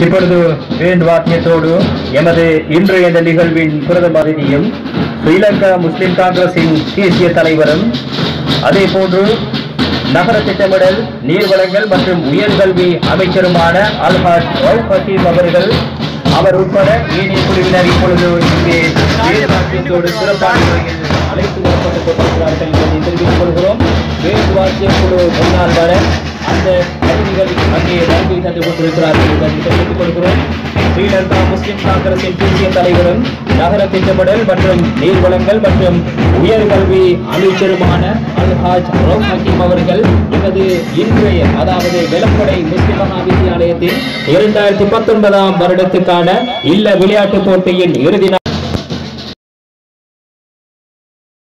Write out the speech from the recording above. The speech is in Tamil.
இப்பொழுது வேண்டு வாக்கியத்தோடு எமது இன்றைய இந்த நிகழ்வின் பிரதம அதிதியும் ஸ்ரீலங்கா முஸ்லிம் காங்கிரசின் தேசிய தலைவரும் அதே போன்று நகர திட்டமிடல் நீர்வளங்கள் மற்றும் உயர்கல்வி அமைச்சருமான அல்ஹாஜ் ரவுப் ஹக்கீம் அவர்கள் அவர் உட்பட ஏனைய குழுவினர் இப்பொழுது இங்கே வேண்டு வாக்கியத்தோடு சிறப்பான முறையில் அழைத்து வரப்பட்டுக் கொண்டிருக்கிறார்கள் என்பதை தெரிவித்துக் கொள்கிறோம் வேண்டு வாக்கிய குழு முன்னால் வர அந்த அதிதிகள் அங்கே வருகை தந்து கொண்டிருக்கிறார்கள் என்பதை தெரிவித்துக் கொள்கிறோம் ஸ்ரீலங்கா முஸ்லிம் காங்கிரசின் தேசிய தலைவரும் நகர திட்டமிடல் மற்றும் நீர்வளங்கள் மற்றும் உயர்கல்வி அமைச்சருமான அல்ஹாஜ் ரவுப் ஹக்கீம் அவர்கள் எமது இன்றைய அதாவது வெலப்படை முஸ்லிம் மகா வித்தியாலயத்தின் இரண்டாயிரத்தி பத்தொன்பதாம் வருடத்துக்கான இல்ல விளையாட்டுப் போட்டியின் இறுதி நாள்